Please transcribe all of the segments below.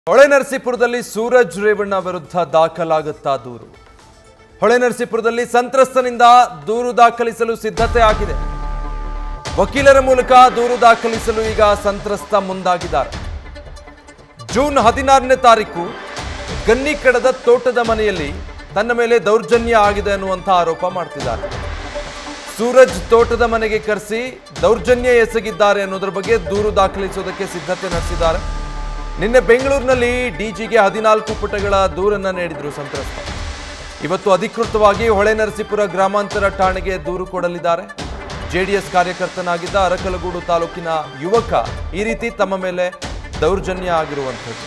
ಹೊಳೆನರಸೀಪುರದಲ್ಲಿ ಸೂರಜ್ ರೇವಣ್ಣ ವಿರುದ್ಧ ದಾಖಲಾಗುತ್ತಾ ದೂರು ಹೊಳೆನರಸೀಪುರದಲ್ಲಿ ಸಂತ್ರಸ್ತನಿಂದ ದೂರು ದಾಖಲಿಸಲು ಸಿದ್ಧತೆ ಆಗಿದೆ ವಕೀಲರ ಮೂಲಕ ದೂರು ದಾಖಲಿಸಲು ಈಗ ಸಂತ್ರಸ್ತ ಮುಂದಾಗಿದ್ದಾರೆ ಜೂನ್ ಹದಿನಾರನೇ ತಾರೀಕು ಗನ್ನಿಕಡದ ತೋಟದ ಮನೆಯಲ್ಲಿ ತನ್ನ ಮೇಲೆ ದೌರ್ಜನ್ಯ ಆಗಿದೆ ಅನ್ನುವಂಥ ಆರೋಪ ಮಾಡ್ತಿದ್ದಾರೆ ಸೂರಜ್ ತೋಟದ ಮನೆಗೆ ಕರೆಸಿ ದೌರ್ಜನ್ಯ ಎಸಗಿದ್ದಾರೆ ಅನ್ನೋದ್ರ ಬಗ್ಗೆ ದೂರು ದಾಖಲಿಸೋದಕ್ಕೆ ಸಿದ್ಧತೆ ನಡೆಸಿದ್ದಾರೆ ನಿನ್ನೆ ಬೆಂಗಳೂರಿನಲ್ಲಿ ಡಿಜಿಗೆ ಹದಿನಾಲ್ಕು ಪುಟಗಳ ದೂರನ್ನ ನೀಡಿದ್ರು ಸಂತ್ರಸ್ತ ಇವತ್ತು ಅಧಿಕೃತವಾಗಿ ಹೊಳೆನರಸೀಪುರ ಗ್ರಾಮಾಂತರ ಠಾಣೆಗೆ ದೂರು ಕೊಡಲಿದ್ದಾರೆ ಜೆಡಿಎಸ್ ಕಾರ್ಯಕರ್ತನಾಗಿದ್ದ ಅರಕಲಗೂಡು ತಾಲೂಕಿನ ಯುವಕ ಈ ರೀತಿ ತಮ್ಮ ಮೇಲೆ ದೌರ್ಜನ್ಯ ಆಗಿರುವಂಥದ್ದು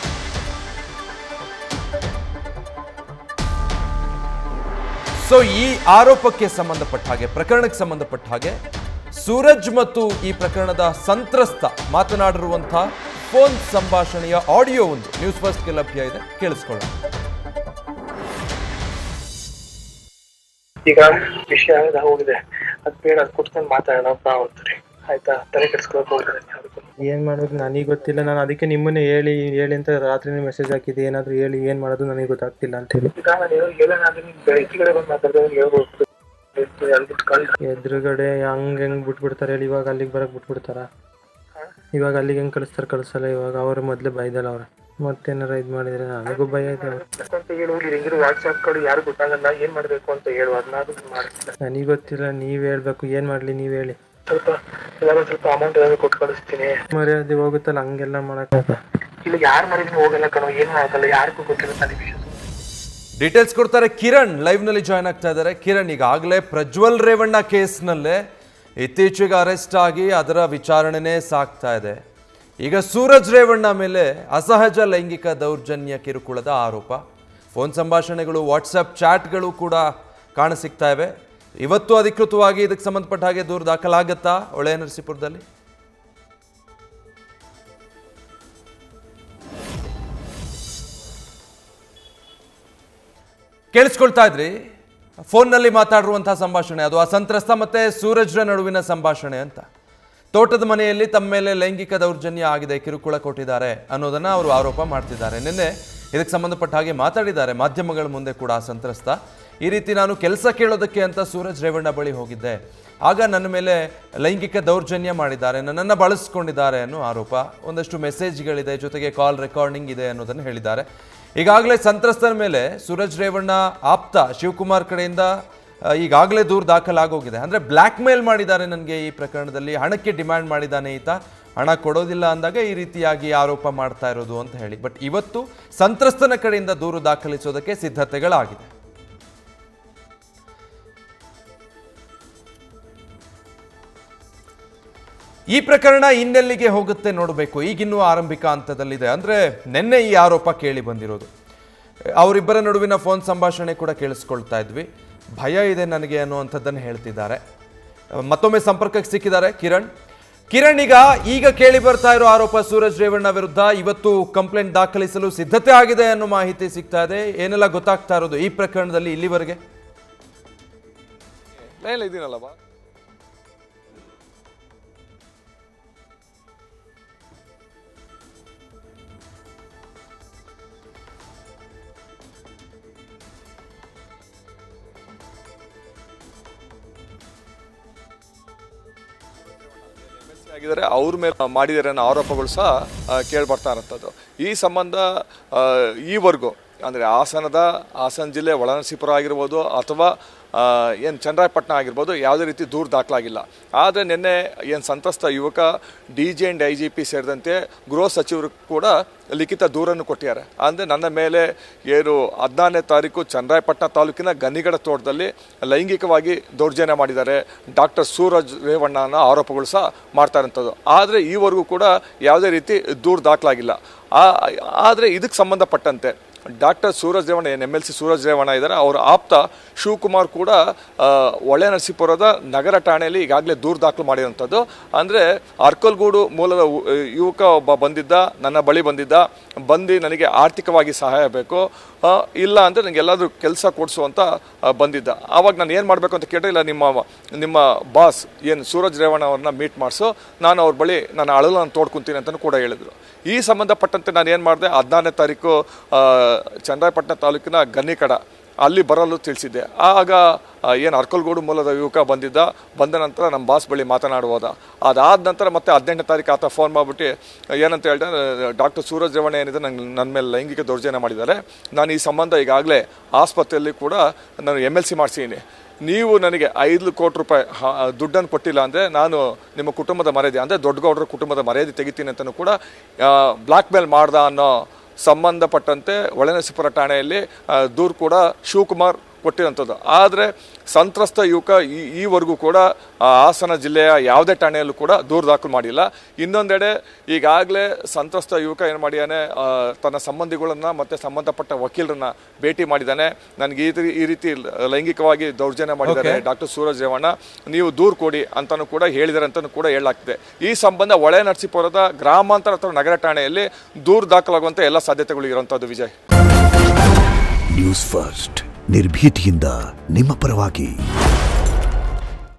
ಸೊ ಈ ಆರೋಪಕ್ಕೆ ಸಂಬಂಧಪಟ್ಟ ಹಾಗೆ ಪ್ರಕರಣಕ್ಕೆ ಸಂಬಂಧಪಟ್ಟ ಹಾಗೆ ಸೂರಜ್ ಮತ್ತು ಈ ಪ್ರಕರಣದ ಸಂತ್ರಸ್ತ ಮಾತನಾಡಿರುವಂತಹ ಫೋನ್ ಸಂಭಾಷಣೆಯ ಆಡಿಯೋ ಒಂದು ನ್ಯೂಸ್ ಫಸ್ಟ್ಗೆ ಲಭ್ಯ ಇದೆ ಕೇಳಿಸ್ಕೊಳ್ಳೋಣ ಈಗ ವಿಷಯ ಆಗ ಹೋಗಿದೆ ಅದ್ ಬೇಡ ಅದ್ ಕುತ್ಕೊಂಡ್ ಮಾತಾಡೋಣ ಬಾ ಅಂತಾರೆ ಆಯ್ತಾ ತಲೆ ಕೆಡ್ಸ್ಕೊಳಕ್ ಹೋಗ್ತಾರೆ ಯಾವ್ದಕ್ಕೂ ಏನ್ ಮಾಡೋದು ನನಗೆ ಗೊತ್ತಿಲ್ಲ ನಾನು ಅದಕ್ಕೆ ನಿಮ್ಮನ್ನೇ ಹೇಳಿ ಹೇಳಿ ಅಂತ ರಾತ್ರಿ ಮೆಸೇಜ್ ಹಾಕಿದ್ದೆ ಏನಾದ್ರು ಹೇಳಿ ಏನ್ ಮಾಡೋದು ನನಗೆ ಗೊತ್ತಾಗ್ತಿಲ್ಲ ಅಂತ ಹೇಳಿ ಈಗ ನಾನು ಏನೋ ಹೇಳೋಣ ಅಂದ್ರೆ ನೀನ್ ಬೆಳಕಿಗಡೆ ಬಂದ್ ಮಾತಾಡಿದ್ರೆ ಹೇಳ್ಬೋದು ಅಲ್ಬಿಟ್ಟು ಕಳ್ದ ಎದುರುಗಡೆ ಹಂಗ್ ಹೆಂಗ್ ಬಿಟ್ಬಿಡ್ತಾರೆ ಹೇಳಿ ಇವಾಗ ಅಲ್ಲಿಗೆ ಬರಕ್ ಬಿಟ್ಬಿಡ್ತಾರ ಇವಾಗ ಅಲ್ಲಿಗೆ ಹೆಂಗ್ ಕಳಿಸ್ತಾರೆ ಕಳ್ಸಲ್ಲ ಇವಾಗ ಅವ್ರ ಮೊದ್ಲೇ ಬೈದಲ್ಲ ಅವ್ರ ಮತ್ತೇನಾರ ಇದ್ ಮಾಡಿದ್ರೆ ನನಗೂ ಭಯ ಇದೆ ಅಂತ ಹೇಳು ಇಲ್ಲಿ ಹೆಂಗಿರು ವಾಟ್ಸ್ಆಪ್ ಕಡೆ ಯಾರು ಗೊತ್ತಾಗಲ್ಲ ಏನ್ ಮಾಡ್ಬೇಕು ಅಂತ ಹೇಳು ಅದನ್ನಾದ್ರೂ ಮಾಡ್ತಿಲ್ಲ ನನಗೆ ಗೊತ್ತಿಲ್ಲ ನೀವ್ ಹೇಳ್ಬೇಕು ಏನ್ ಮಾಡ್ಲಿ ನೀವ್ ಹೇಳಿ ಸ್ವಲ್ಪ ಎಲ್ಲಾರು ಸ್ವಲ್ಪ ಅಮೌಂಟ್ ಏನಾದ್ರು ಕೊಟ್ಟು ಕಳಿಸ್ತೀನಿ ಮರ್ಯಾದೆ ಹೋಗುತ್ತಲ್ಲ ಹಂಗೆಲ್ಲ ಮಾಡಕ್ ಇಲ್ಲ ಯಾರು ಮಾಡಿದ್ರು ಹೋಗಲ್ಲ ಕಣೋ ಏನು ಆಗಲ್ಲ ಯಾರಿಗೂ ಗೊತ್ತಿಲ್ಲ ತಲೆ ವಿಷಯ ಡೀಟೇಲ್ಸ್ ಕೊಡ್ತಾರೆ ಕಿರಣ್ ಲೈವ್ ನಲ್ಲಿ ಜಾಯ್ನ್ ಆಗ್ತಾ ಇದ್ದಾರೆ ಕಿರಣ್ ಈಗಾಗಲೇ ಪ್ರಜ್ವಲ್ ರೇವಣ್ಣ ಕೇಸ್ನಲ್ಲೇ ಇತ್ತೀಚೆಗೆ ಅರೆಸ್ಟ್ ಆಗಿ ಅದರ ವಿಚಾರಣೆನೇ ಸಾಗ್ತಾ ಇದೆ ಈಗ ಸೂರಜ್ ರೇವಣ್ಣ ಮೇಲೆ ಅಸಹಜ ಲೈಂಗಿಕ ದೌರ್ಜನ್ಯ ಕಿರುಕುಳದ ಆರೋಪ ಫೋನ್ ಸಂಭಾಷಣೆಗಳು ವಾಟ್ಸಪ್ ಚಾಟ್ಗಳು ಕೂಡ ಕಾಣಸಿಗ್ತಾ ಇವೆ ಇವತ್ತು ಅಧಿಕೃತವಾಗಿ ಇದಕ್ಕೆ ಸಂಬಂಧಪಟ್ಟ ಹಾಗೆ ದೂರು ದಾಖಲಾಗತ್ತಾ ಹೊಳೆ ನರಸೀಪುರದಲ್ಲಿ ಕೇಳಿಸ್ಕೊಳ್ತಾ ಇದ್ರಿ ಫೋನ್ನಲ್ಲಿ ಮಾತಾಡಿರುವಂತಹ ಸಂಭಾಷಣೆ ಅದು ಅಸಂತ್ರಸ್ತ ಮತ್ತೆ ಸೂರಜ್ರ ನಡುವಿನ ಸಂಭಾಷಣೆ ಅಂತ ತೋಟದ ಮನೆಯಲ್ಲಿ ತಮ್ಮ ಮೇಲೆ ಲೈಂಗಿಕ ದೌರ್ಜನ್ಯ ಆಗಿದೆ ಕಿರುಕುಳ ಕೊಟ್ಟಿದ್ದಾರೆ ಅನ್ನೋದನ್ನ ಅವರು ಆರೋಪ ಮಾಡ್ತಿದ್ದಾರೆ ನಿನ್ನೆ ಇದಕ್ಕೆ ಸಂಬಂಧಪಟ್ಟ ಹಾಗೆ ಮಾತಾಡಿದ್ದಾರೆ ಮಾಧ್ಯಮಗಳ ಮುಂದೆ ಕೂಡ ಆ ಸಂತ್ರಸ್ತ ಈ ರೀತಿ ನಾನು ಕೆಲಸ ಕೇಳೋದಕ್ಕೆ ಅಂತ ಸೂರಜ್ ರೇವಣ್ಣ ಬಳಿ ಹೋಗಿದ್ದೆ ಆಗ ನನ್ನ ಮೇಲೆ ಲೈಂಗಿಕ ದೌರ್ಜನ್ಯ ಮಾಡಿದ್ದಾರೆ ನನ್ನನ್ನು ಬಳಸ್ಕೊಂಡಿದ್ದಾರೆ ಅನ್ನೋ ಆರೋಪ ಒಂದಷ್ಟು ಮೆಸೇಜ್ಗಳಿದೆ ಜೊತೆಗೆ ಕಾಲ್ ರೆಕಾರ್ಡಿಂಗ್ ಇದೆ ಅನ್ನೋದನ್ನು ಹೇಳಿದ್ದಾರೆ ಈಗಾಗಲೇ ಸಂತ್ರಸ್ತರ ಮೇಲೆ ಸೂರಜ್ ರೇವಣ್ಣ ಆಪ್ತ ಶಿವಕುಮಾರ್ ಕಡೆಯಿಂದ ಆ, ಈಗಾಗಲೇ ದೂರು ದಾಖಲಾಗೋಗಿದೆ ಅಂದರೆ ಬ್ಲ್ಯಾಕ್ ಮೇಲ್ ಮಾಡಿದ್ದಾರೆ ನನಗೆ ಈ ಪ್ರಕರಣದಲ್ಲಿ ಹಣಕ್ಕೆ ಡಿಮ್ಯಾಂಡ್ ಮಾಡಿದ್ದಾನೆ ಈತ ಹಣ ಕೊಡೋದಿಲ್ಲ ಅಂದಾಗ ಈ ರೀತಿಯಾಗಿ ಆರೋಪ ಮಾಡ್ತಾ ಇರೋದು ಅಂತ ಹೇಳಿ ಬಟ್ ಇವತ್ತು ಸಂತ್ರಸ್ತನ ಕಡೆಯಿಂದ ದೂರು ದಾಖಲಿಸೋದಕ್ಕೆ ಸಿದ್ಧತೆಗಳಾಗಿದೆ ಈ ಪ್ರಕರಣ ಇನ್ನೆಲ್ಲಿಗೆ ಹೋಗುತ್ತೆ ನೋಡಬೇಕು ಈಗಿನ್ನೂ ಆರಂಭಿಕ ಹಂತದಲ್ಲಿದೆ ಅಂದರೆ ನಿನ್ನೆ ಈ ಆರೋಪ ಕೇಳಿ ಬಂದಿರೋದು ಅವರಿಬ್ಬರ ನಡುವಿನ ಫೋನ್ ಸಂಭಾಷಣೆ ಕೂಡ ಕೇಳಿಸ್ಕೊಳ್ತಾ ಇದ್ವಿ ಭಯ ಇದೆ ನನಗೆ ಅನ್ನುವಂಥದ್ದನ್ನು ಹೇಳ್ತಿದ್ದಾರೆ ಮತ್ತೊಮ್ಮೆ ಸಂಪರ್ಕಕ್ಕೆ ಸಿಕ್ಕಿದ್ದಾರೆ ಕಿರಣ್ ಕಿರಣ್ ಈಗ ಈಗ ಕೇಳಿ ಬರ್ತಾ ಇರೋ ಆರೋಪ ಸೂರಜ್ ರೇವಣ್ಣ ವಿರುದ್ಧ ಇವತ್ತು ಕಂಪ್ಲೇಂಟ್ ದಾಖಲಿಸಲು ಸಿದ್ಧತೆ ಆಗಿದೆ ಅನ್ನೋ ಮಾಹಿತಿ ಸಿಗ್ತಾ ಇದೆ ಏನೆಲ್ಲ ಗೊತ್ತಾಗ್ತಾ ಇರೋದು ಈ ಪ್ರಕರಣದಲ್ಲಿ ಇಲ್ಲಿವರೆಗೆ ಲೈನ್ ಇದೀನಲ್ಲ ಬಾ ಆಗಿದ್ದಾರೆ ಅವ್ರ ಮೇಲೆ ಮಾಡಿದ್ದಾರೆ ಅನ್ನೋ ಆರೋಪಗಳು ಸಹ ಕೇಳಿ ಬರ್ತಾ ಇರುವಂಥದ್ದು ಈ ಸಂಬಂಧ ಆ, ಈವರೆಗೂ ಅಂದರೆ ಹಾಸನದ ಹಾಸನ ಜಿಲ್ಲೆ ಒಳನರಸೀಪುರ ಆಗಿರ್ಬೋದು ಅಥವಾ ಏನು ಚನ್ನರಾಯಪಟ್ಟಣ ಆಗಿರ್ಬೋದು ಯಾವುದೇ ರೀತಿ ದೂರು ದಾಖಲಾಗಿಲ್ಲ ಆದರೆ ನಿನ್ನೆ ಏನು ಸಂತ್ರಸ್ತ ಯುವಕ D G and I G P ಸೇರಿದಂತೆ ಗೃಹ ಸಚಿವರು ಕೂಡ ಲಿಖಿತ ದೂರನ್ನು ಕೊಟ್ಟಿದ್ದಾರೆ ಅಂದರೆ ನನ್ನ ಮೇಲೆ ಏನು ಹದಿನಾರನೇ ತಾರೀಕು ಚನ್ನರಾಯಪಟ್ಟಣ ತಾಲೂಕಿನ ಗನ್ನಿಗಡ ತೋಟದಲ್ಲಿ ಲೈಂಗಿಕವಾಗಿ ದೌರ್ಜನ್ಯ ಮಾಡಿದ್ದಾರೆ ಡಾಕ್ಟರ್ ಸೂರಜ್ ರೇವಣ್ಣ ಅನ್ನೋ ಆರೋಪಗಳು ಸಹ ಮಾಡ್ತಾ ಇರೋಂಥದ್ದು ಆದರೆ ಈವರೆಗೂ ಕೂಡ ಯಾವುದೇ ರೀತಿ ದೂರು ದಾಖಲಾಗಿಲ್ಲ ಆದರೆ ಇದಕ್ಕೆ ಸಂಬಂಧಪಟ್ಟಂತೆ ಡಾಕ್ಟರ್ ಸೂರಜ್ ರೇವಣ್ಣ ಏನು M L C Suraj Revanna ಇದ್ದಾರೆ ಅವರ ಆಪ್ತ ಶಿವಕುಮಾರ್ ಕೂಡ ಆ, ಹೊಳೆ ನರಸೀಪುರದ ನಗರ ಠಾಣೆಯಲ್ಲಿ ಈಗಾಗಲೇ ದೂರು ದಾಖಲು ಮಾಡಿರುವಂಥದ್ದು ಅಂದರೆ ಅರ್ಕಲ್ಗೂಡು ಮೂಲದ ಉ- ಯುವಕ ಒಬ್ಬ ಬಂದಿದ್ದ ನನ್ನ ಬಳಿ ಬಂದಿದ್ದ ಬಂದು ನನಗೆ ಆರ್ಥಿಕವಾಗಿ ಸಹಾಯ ಬೇಕು ಆ, ಇಲ್ಲ ಅಂದರೆ ನನಗೆ ಎಲ್ಲಾದರೂ ಕೆಲಸ ಕೊಡಿಸುವಂತ ಬಂದಿದ್ದ ಆವಾಗ ನಾನು ಏನು ಮಾಡಬೇಕು ಅಂತ ಕೇಳಿದ್ರೆ ಇಲ್ಲ ನಿಮ್ಮ ನಿಮ್ಮ ಬಾಸ್ ಏನು ಸೂರಜ್ ರೇವಣ್ಣ ಅವ್ರನ್ನ ಮೀಟ್ ಮಾಡಿಸು ನಾನು ಅವ್ರ ಬಳಿ ನನ್ನ ಅಳಲು ನಾನು ತೋಡ್ಕೊಂತೀನಿ ಅಂತಲೂ ಕೂಡ ಹೇಳಿದರು ಈ ಸಂಬಂಧಪಟ್ಟಂತೆ ನಾನು ಏನು ಮಾಡಿದೆ ಹದಿನಾರನೇ ತಾರೀಕು ಆ, ಚನ್ನರಾಯಪಟ್ಟಣ ತಾಲೂಕಿನ ಗನ್ನಿಕಡ ಅಲ್ಲಿ ಬರಲು ತಿಳಿಸಿದ್ದೆ ಆಗ ಏನು ಅರ್ಕಲ್ಗೂಡು ಮೂಲದ ಯುವಕ ಬಂದಿದ್ದ ಬಂದ ನಂತರ ನಮ್ಮ ಬಾಸ್ ಬಳಿ ಮಾತನಾಡುವುದ ಅದಾದ ನಂತರ ಮತ್ತೆ ಹದಿನೆಂಟನೇ ತಾರೀಕು ಆತ ಫೋನ್ ಮಾಡಿಬಿಟ್ಟು ಏನಂತ ಹೇಳಿದ್ರೆ ಡಾಕ್ಟರ್ ಸೂರಜ್ ರೇವಣ್ಣ ಏನಿದೆ ನಂಗೆ ನನ್ನ ಮೇಲೆ ಲೈಂಗಿಕ ದೌರ್ಜನ್ಯ ಮಾಡಿದ್ದಾರೆ ನಾನು ಈ ಸಂಬಂಧ ಈಗಾಗಲೇ ಆಸ್ಪತ್ರೆಯಲ್ಲಿ ಕೂಡ ನಾನು ಎಮ್ ಎಲ್ ಸಿ ಮಾಡಿಸಿದ್ದೀನಿ ನೀವು ನನಗೆ ಐದು ಕೋಟಿ ರೂಪಾಯಿ ಹ- ದುಡ್ಡನ್ನು ಕೊಟ್ಟಿಲ್ಲ ಅಂದರೆ ನಾನು ನಿಮ್ಮ ಕುಟುಂಬದ ಮರ್ಯಾದೆ ಅಂದರೆ ದೊಡ್ಡಗೌಡರ ಕುಟುಂಬದ ಮರ್ಯಾದೆ ತೆಗಿತೀನಿ ಅಂತಲೂ ಕೂಡ ಬ್ಲ್ಯಾಕ್ ಮೇಲ್ ಮಾಡ್ದ ಅನ್ನೋ ಸಂಬಂಧಪಟ್ಟಂತೆ ಒಳನರಸೀಪುರ ಠಾಣೆಯಲ್ಲಿ ಆ, ದೂರು ಕೂಡ ಶಿವಕುಮಾರ್ ಕೊಟ್ಟಿರೋಂಥದ್ದು ಆದರೆ ಸಂತ್ರಸ್ತ ಯುವಕ ಈ ಈವರೆಗೂ ಕೂಡ ಆ, ಹಾಸನ ಜಿಲ್ಲೆಯ ಯಾವುದೇ ಠಾಣೆಯಲ್ಲೂ ಕೂಡ ದೂರು ದಾಖಲು ಮಾಡಿಲ್ಲ ಇನ್ನೊಂದೆಡೆ ಈಗಾಗಲೇ ಸಂತ್ರಸ್ತ ಯುವಕ ಏನು ಮಾಡಿದ್ದಾನೆ ಆ, ತನ್ನ ಸಂಬಂಧಿಗಳನ್ನ ಮತ್ತು ಸಂಬಂಧಪಟ್ಟ ವಕೀಲರನ್ನ ಭೇಟಿ ಮಾಡಿದ್ದಾನೆ ನನಗೆ ಈ ರೀತಿ- ಈ ರೀತಿ ಲೈಂಗಿಕವಾಗಿ ದೌರ್ಜನ್ಯ ಮಾಡಿದ್ದಾರೆ Okay. ಡಾಕ್ಟರ್ ಸೂರಜ್ ರೇವಣ್ಣ ನೀವು ದೂರು ಕೊಡಿ ಅಂತಲೂ ಕೂಡ ಹೇಳಿದ್ದಾರೆ ಅಂತಲೂ ಕೂಡ ಹೇಳಲಾಗ್ತಿದೆ ಈ ಸಂಬಂಧ ಒಳೆ ನರಸೀಪುರದ ಗ್ರಾಮಾಂತರ ಅಥವಾ ನಗರ ಠಾಣೆಯಲ್ಲಿ ದೂರು ದಾಖಲಾಗುವಂಥ ಎಲ್ಲ ಸಾಧ್ಯತೆಗಳು ಇರುವಂಥದ್ದು ವಿಜಯ್ ನ್ಯೂಸ್ ಫಸ್ಟ್ ನಿರ್ಭೀತಿಯಿಂದ ನಿಮ್ಮ ಪರವಾಗಿ